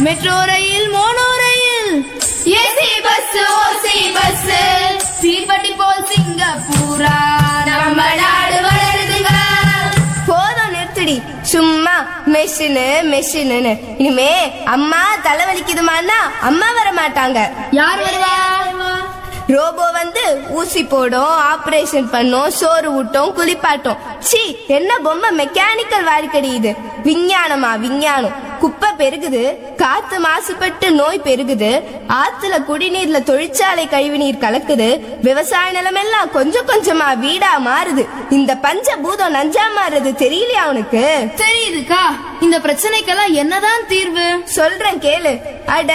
metro rail mono rail AC bus OC bus தீப்பெட்டி போல் சிங்கப்பூரா நம்ம நாடு வளருதுங்க போதும் நிறுத்துடி சும்மா மெஷினு மெஷின்னு இனிமே அம்மா தலைவலிக்குதுமான்னா அம்மா வர மாட்டாங்க யார் வருவா ரோபோ வந்து ஊசி போடும் ஆபரேஷன் பண்ணும் சோறு ஊட்டும் குளிப்பாட்டும் சி என்ன பொம்மை மெக்கானிக்கல் வாழ்க்கடி இது விஞ்ஞானமா விஞ்ஞானம் குப்பை பெருகுது காத்து மாசுபட்டு நோய் பெருகுது ஆத்துல குடிநீர்ல தொழிற்சாலை கழிவுநீர் கலக்குது விவசாய நிலமெல்லாம் கொஞ்சம் கொஞ்சமா வீடா மாறுது இந்த பஞ்ச பூதம் நஞ்சா மாறுது தெரியலையா உனக்கு தெரியுதுக்கா இந்த பிரச்சனைக்கெல்லாம் என்னதான் தீர்வு சொல்றேன் கேளு அட